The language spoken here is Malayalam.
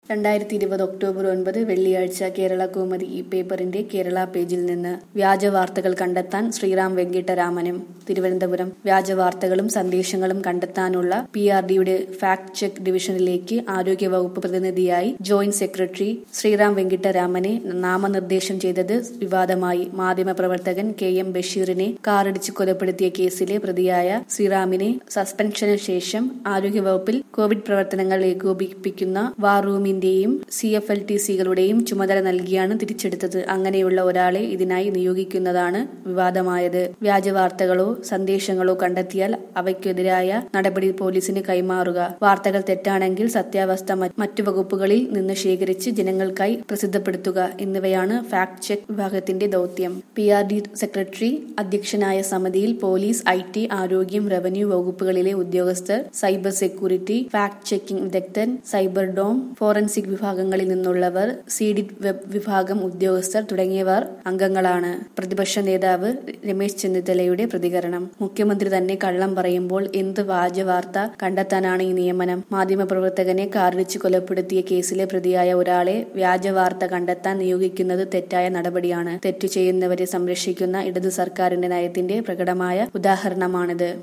രണ്ടായിരത്തി ഇരുപത് ഒക്ടോബർ ഒൻപത് വെള്ളിയാഴ്ച കേരള കൗമുദി ഈ പേപ്പറിന്റെ കേരള പേജിൽ നിന്ന് വ്യാജ വാർത്തകൾ കണ്ടെത്താൻ ശ്രീറാം വെങ്കിട്ടരാമനും തിരുവനന്തപുരം വ്യാജ വാർത്തകളും സന്ദേശങ്ങളും കണ്ടെത്താനുള്ള പി ആർ ഡിയുടെ ഫാക്ട് ചെക്ക് ഡിവിഷനിലേക്ക് ആരോഗ്യവകുപ്പ് പ്രതിനിധിയായി ജോയിന്റ് സെക്രട്ടറി ശ്രീറാം വെങ്കിട്ടരാമനെ നാമനിർദ്ദേശം ചെയ്തത് വിവാദമായി മാധ്യമപ്രവർത്തകൻ കെ എം ബഷീറിനെ കാറിടിച്ച് കൊലപ്പെടുത്തിയ കേസിലെ പ്രതിയായ ശ്രീറാമിനെ സസ്പെൻഷന് ശേഷം ആരോഗ്യവകുപ്പിൽ കോവിഡ് പ്രവർത്തനങ്ങൾ ഏകോപിപ്പിക്കുന്ന വാർ റൂമിന്റെയും സി എഫ് എൽ ടി സികളുടെയും ചുമതല നൽകിയാണ് തിരിച്ചെടുത്തത് അങ്ങനെയുള്ള ഒരാളെ ഇതിനായി നിയോഗിക്കുന്നതാണ് വിവാദമായത് വ്യാജവാർത്തകളോ സന്ദേശങ്ങളോ കണ്ടെത്തിയാൽ അവയ്ക്കെതിരായ നടപടി പോലീസിന് കൈമാറുക വാർത്തകൾ തെറ്റാണെങ്കിൽ സത്യാവസ്ഥ മറ്റു വകുപ്പുകളിൽ നിന്ന് ശേഖരിച്ച് ജനങ്ങൾക്കായി പ്രസിദ്ധപ്പെടുത്തുക എന്നിവയാണ് ഫാക്ട് ചെക്ക് വിഭാഗത്തിന്റെ ദൌത്യം പി ആർ ഡി സെക്രട്ടറി അധ്യക്ഷനായ സമിതിയിൽ പോലീസ് ഐ ടി ആരോഗ്യം റവന്യൂ വകുപ്പുകളിലെ ഉദ്യോഗസ്ഥർ സൈബർ സെക്യൂരിറ്റി ഫാക്ട് ചെക്കിംഗ് വിദഗ്ധൻ സൈബർ ഡോം ഫോറൻസിക് വിഭാഗങ്ങളിൽ നിന്നുള്ളവർ സീഡിറ്റ് വെബ് വിഭാഗം ഉദ്യോഗസ്ഥർ തുടങ്ങിയവർ അംഗങ്ങളാണ് പ്രതിപക്ഷ നേതാവ് രമേശ് ചെന്നിത്തലയുടെ പ്രതികരണം മുഖ്യമന്ത്രി തന്നെ കള്ളം പറയുമ്പോൾ എന്ത് വ്യാജവാർത്ത കണ്ടെത്താനാണ് ഈ നിയമനം മാധ്യമപ്രവർത്തകനെ കാറിടിച്ച് കൊലപ്പെടുത്തിയ കേസിലെ പ്രതിയായ ഒരാളെ വ്യാജവാർത്ത കണ്ടെത്താൻ നിയോഗിക്കുന്നത് തെറ്റായ നടപടിയാണ് തെറ്റു ചെയ്യുന്നവരെ സംരക്ഷിക്കുന്ന ഇടതു സർക്കാരിന്റെ നയത്തിന്റെ പ്രകടമായ ഉദാഹരണമാണിത്